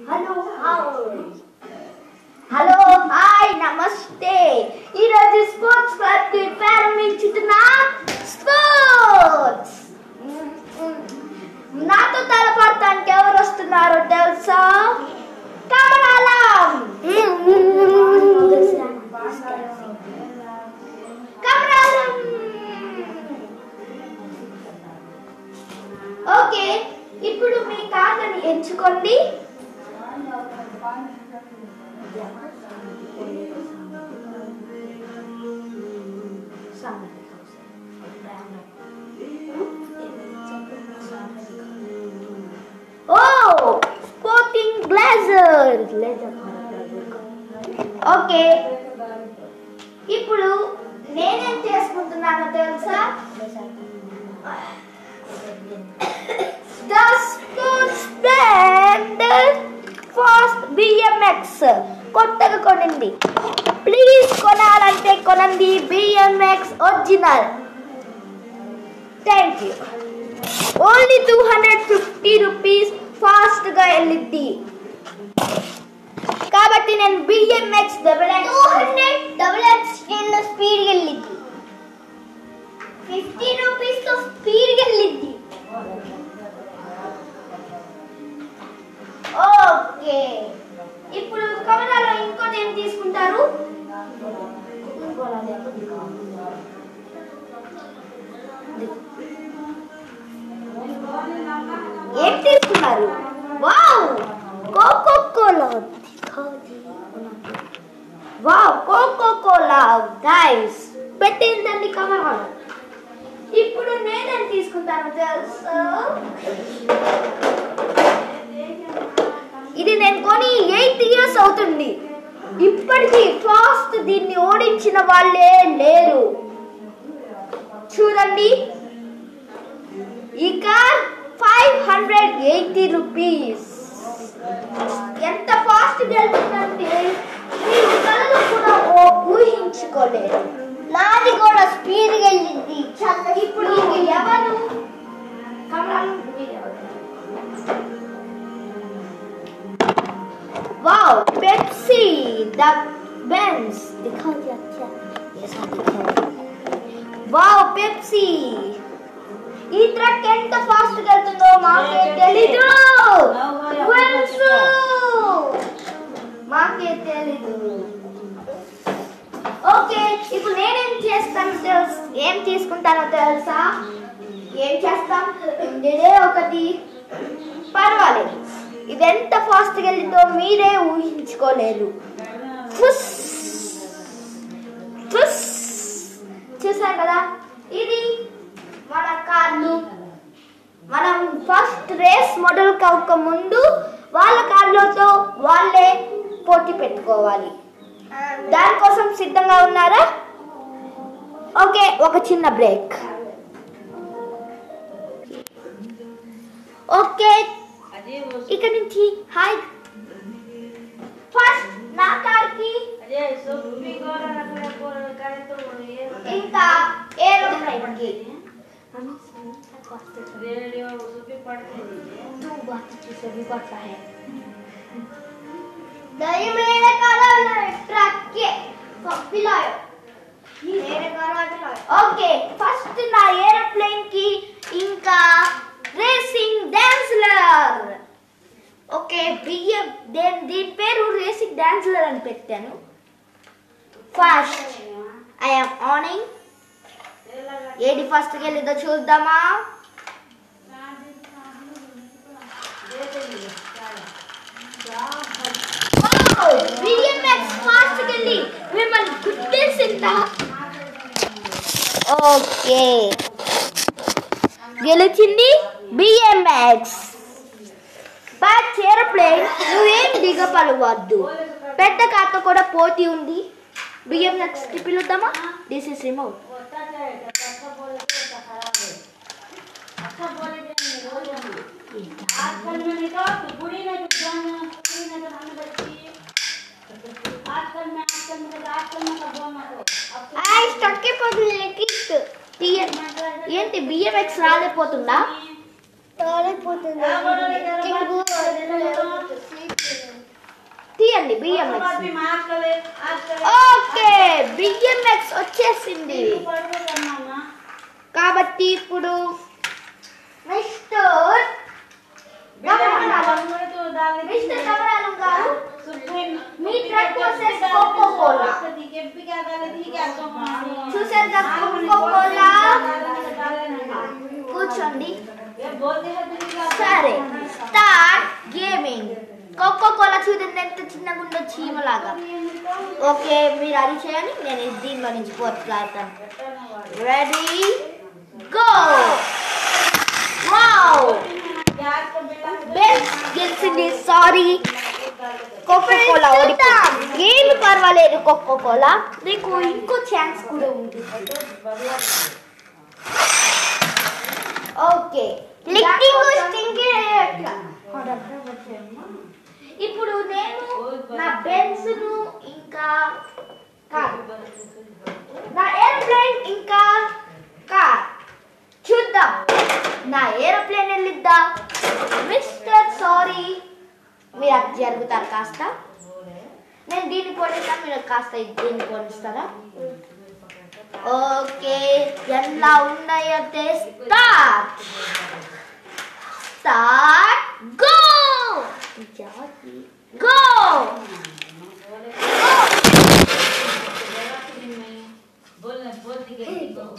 Hello hi hello hi నమస్తే ఈరోజు sports club కి ప్రారంభించుతున్న స్పోర్ట్స్ నాతో తలపడటానికి ఎవరు వస్తున్నారో తెలుసా కమలాలం కమలాలం ఓకే ఇప్పుడు మీ కార్డుని ఎంచుకోండి ఓ స్పోర్టింగ్ గ్లాజర్ ఓకే ఇప్పుడు నేనేం చేసుకుంటున్నానో తెలుసా the sports band fast BMX కొత్తగా కొనింది ప్లీజ్ కొనాలంటే కొనండి BMX original thank you only two hundred fifty rupees ఫాస్ట్గా వెళ్ళిద్ది కాబట్టి నేను BMX double X two hundred double X నేను స్పీడ్ వెళ్ళిద్ది ఫిఫ్టీ రూపీస్తో స్పీడ్ వెళ్ళిద్ది ఓకే ఇప్పుడు కమరాలో ఇంకోటి ఏం తీసుకుంటారు ఏం తీసుకున్నారు wow coco cola wow coco cola guys పెట్టిందండి కమరా ఇప్పుడు నేనేం తీసుకుంటాను తెలుసా ఇది నేను కొని ఎయిట్ ఇయర్స్ అవుతుంది ఇప్పటికీ ఫాస్ట్ దీన్ని ఓడించిన వాళ్ళే లేరు చూడండి ఈ car five hundred eighty rupees ఎంత ఫాస్ట్ వెళ్తుందంటే మీరు కళ్ళు కూడా ఓ ఊహించుకోలేరు నాది కూడా స్పీడ్ వెళ్ళింది ఇప్పుడు ఎవరు కమరాలు वाओ पेप्सी द बेंज दिखा दिया क्या ये सब दिखा వావ్ పెప్సీ ఈ ట్రక్ ఎంత ఫాస్ట్ వెళ్తుందో మాకే తెలీదు తెలుసు మాకే తెలీదు ఓకే ఇప్పుడు నేనేం చేస్తాను తెలుసు ఏం తీసుకుంటానో తెలుసా ఏం చేస్తాం ఇదే ఒకటి పర్వాలేదు ఇది ఎంత ఫాస్ట్గా వెళ్ళిందో మీరే ఊహించుకోలేరు ఫుస్ ఫుస్ చూసారు కదా ఇది మన కార్లు మనం ఫస్ట్ రేస్ మొదలు కాక ముందు వాళ్ళ కార్లతో వాళ్ళే పోటీ పెట్టుకోవాలి దానికోసం సిద్ధంగా ఉన్నారా ఓకే ఒక చిన్న బ్రేక్ ఓకే अजय वो ఇక్కడ నుంచి హాయ్ ఫస్ట్ నా కార్కి अजय सब भी कर रखले पर करे तो ये ఇంకా ఏరోప్లేన్ కి रेडियो सब भी पढ़ते दीजिए तू बात से भी पता है दही मेरे कारण ट्रक के पिलायो मेरे कारण पिलायो ఓకే ఫస్ట్ నా ఏరోప్లేన్ కి ఇంకా రేసింగ్ డాన్స్లర్ ఓకే బియ్యం దేని దీని పేరు రేసింగ్ డాన్స్లర్ అని పెట్టాను ఫస్ట్ ఐఎమ్ ఆనింగ్ ఏది ఫస్ట్కి వెళ్ళిందో చూద్దామా బిఎంఎక్స్ ఫాస్ట్ వెళ్ళి మిమ్మల్ని గుర్తించిందా ఓకే గెలిచింది బిఎంఎక్స్ బట్ ఏరోప్లేన్ నువ్వేం దిగపలవద్దు పెద్ద కార్తో కూడా పోటీ ఉంది బిఎంఎక్స్ కి పిలుద్దామా దిస్ ఇస్ రిమోట్ अच्छा चाहे अच्छा बोले तो अच्छा खराब है अच्छा बोले तो रोज आजकल में नहीं तो बुढ़ी नहीं तो जवान बुढ़ी नहीं तो हमें बच्ची आजकल में आजकल में तो आजकल में तो बोलना तो अब तो ఐ స్టక్ అయిపోతుంది కిట్ ఏంటి బిఎంఎక్స్ రాలేపోతుందా రాలేపోతుంది పెట్టండి బియ్యంఎక్స్ भी मार करे आज करे ఓకే బియ్యంఎక్స్ వచ్చేసింది पढ़ो करना ना కాబట్టి ఇప్పుడు మిస్టర్ గమనాలం तो डाल మిస్టర్ గమనాలం గారు सुप्रीम మీ ట్రక్ ప్రాసెస్ కోకో కోలా के भी क्या डाले थी क्या तो చూసారు కదా కోకో కోలా కూర్చోండి ये बोलते हैं तो क्या సరే స్టార్ట్ గేమింగ్ కోకో కోలా చూడండి ఎంత చిన్నగా ఉందో చీమలాగా ఓకే మీరు అది చేయండి నేను దీనిలో నుంచి పోట్లాడతాను రెడీ గో వావ్ गैस का बिल्ला బెస్ట్ గెలిచింది సారీ కోకో కోలా ఓడిపోయింది ఏమి పర్వాలేదు కోకో కోలా నీకు ఇంకో ఛాన్స్ కూడా ఉంది ఓకే లిక్కింగ్ స్టింగ్ ఇప్పుడు నేను నా బెన్స్ ను ఇంకా కాదు నా ఏరోప్లేన్ ఇంకా కార్ చూద్దాం నా ఏరోప్లేన్ వెళ్ళిద్దా మిస్టర్ సారీ మీరు అది జరుగుతారు కాస్త నేను దీన్ని పోనిస్తాను మీరు కాస్త దీన్ని పోనిస్తారా ఓకే ఎలా ఉన్నాయో స్టార్ట్ స్టార్ట్ గో గో बोलने बोलती के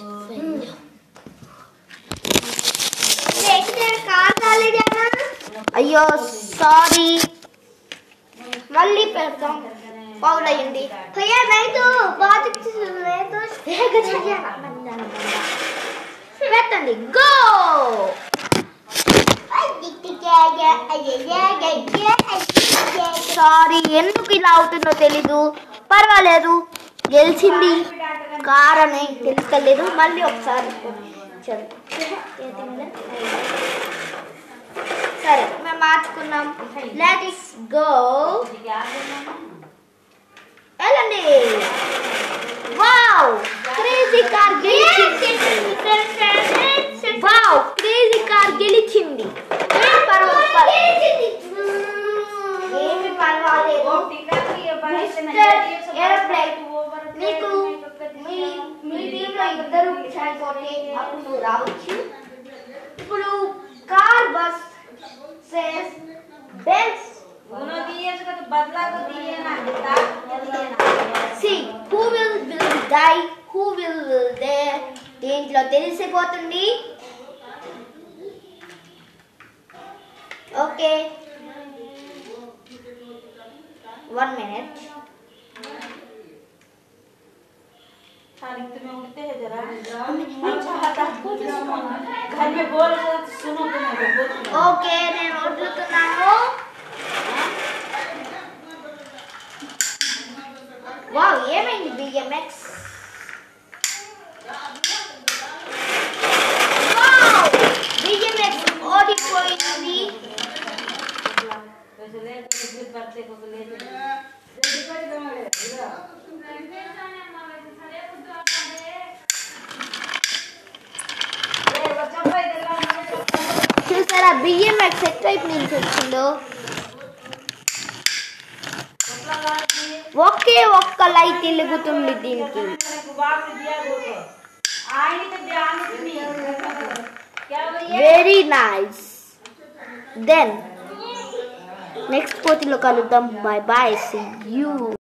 కార్ కాలేదేనా అయ్యో సారీ మళ్ళీ పెడతాం పౌల్ అయ్యింది భయ్యా నైటు ప్రాజెక్ట్ లేదు వేగ చెయ్యాలి పెట్టండి గో సారీ ఎందుకు ఇలా అవుతుందో తెలీదు పర్వాలేదు గెలిచింది కార్ అని తెలుస్తలేదు మళ్ళీ ఒకసారి చదువు. సరే మేము మార్చుకున్నాం లెట్ ఇస్ గో వెళ్ళండి వావ్ క్రేజీ కార్ గెలిచింది వావ్ క్రేజీ కార్ గెలిచింది ఏం పర్వాలేదు ఏమి పర్వాలేదు నీకు మీ మీ టీంలో ఇద్దరు చనిపోతే అప్పుడు నువ్వు రావచ్చు ఇప్పుడు కార్ బస్ సేస్ బెల్స్ उन्होंने दिए उसका तो बदला तो दिए ना दाग तो दिए ना see who will will die who will will they దీంట్లో తెలిసిపోతుంది ఓకే వన్ మినిట్ तारीख तो में उठते हैं जरा अच्छा आता घर में बोल रहे तो सुनो तुम्हें बोल ఓకే నేను వదులుతున్నాను వావ్ ఏమైంది బిఎంఎక్స్ వావ్ బిఎంఎక్స్ ఓడిపోయింది वैसे ले तो दूध बच्चे को ले जल्दी कर दो इधर ए बच्चा भाई दिला मुझे చూసారా బిఎంఎక్స్ ఎటువైపు నుంచి వచ్చిందో कपड़ा ला दिए ఒకే ఒక్క లైట్ వెలుగుతుంది దీనికి गुबार से दिया वो तो आई नहीं तो ध्यान नहीं क्या भैया వెరీ నైస్ దెన్ నెక్స్ట్ పోటీలో కలుద్దాం బాయ్ బాయ్ సీ యూ